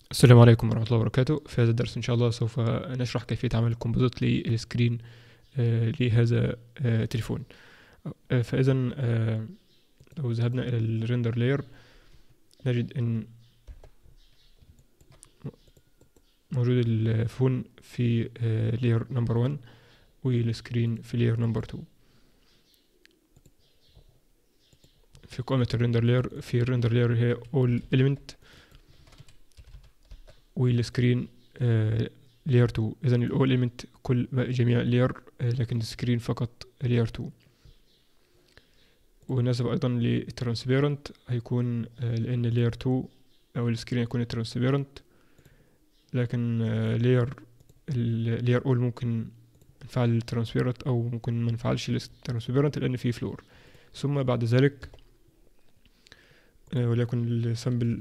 السلام عليكم ورحمة الله وبركاته في هذا الدرس إن شاء الله سوف نشرح كيفية عمل الكومبوزيت للسكرين آه، لهذا آه، التليفون آه، فإذا لو ذهبنا إلى الريندر لاير نجد إن موجود الفون في لاير نمبر 1 والسكرين في لاير نمبر 2 في قائمة الريندر لاير في الريندر لاير هي all element والسكرين لاير 2 اذا الاول ايمنت كل جميع لاير لكن السكرين فقط لاير 2 ونسب ايضا للترانسبيرنت هيكون آه، لان لاير 2 او السكرين يكون ترانسبيرنت لكن لاير اللاير اول ممكن نفعل الترانسبيرنت او ممكن ما نفعلش الترانسبيرنت لان فيه فلور ثم بعد ذلك آه، وليكن السامبل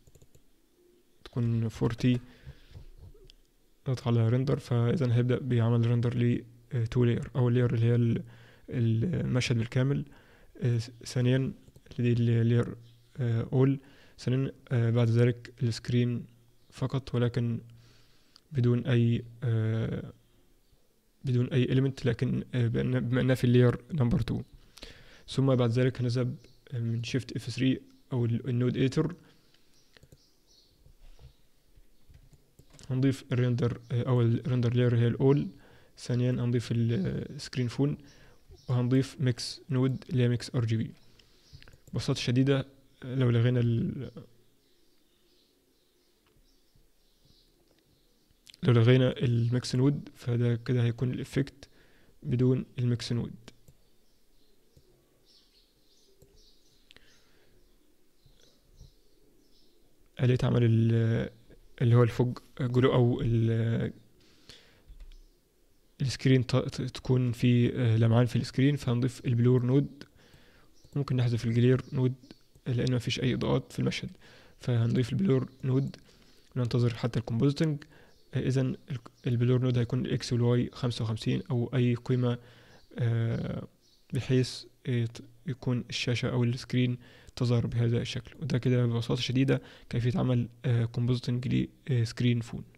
تكون 40 نضغط على ريندر فاذا هيبدا بيعمل ريندر ل 2 لاير اول لاير اللي هي المشهد بالكامل آه، ثانيا دي اللاير اول ثانيا آه، بعد ذلك السكرين فقط ولكن بدون اي آه، بدون اي element لكن بما انها في اللاير نمبر 2 ثم بعد ذلك هنذهب من شيفت اف 3 او النود ايتر هنضيف الريندر آه، او الريندر لاير هي الاول ثانيا هنضيف السكرين فون وهنضيف ميكس نود اللي هي ميكس ار جي بي ببساطه شديده لو لغينا ال لو لغينا الميكس نود فده كده هيكون الافكت بدون الميكس نود آلية عمل اللي هو الفوج جلو او السكرين تكون في آه، لمعان في السكرين فهنضيف البلور نود ممكن نحذف الجلير نود لان مفيش اي اضاءات في المشهد فهنضيف البلور نود ننتظر حتى الكومبوزيتنج آه، اذا البلور نود هيكون الاكس والواي خمسة وخمسين او اي قيمة آه، بحيث يكون الشاشة او السكرين تظهر بهذا الشكل وده كده ببساطة شديدة كيفية عمل كومبوزيتنج لسكرين فون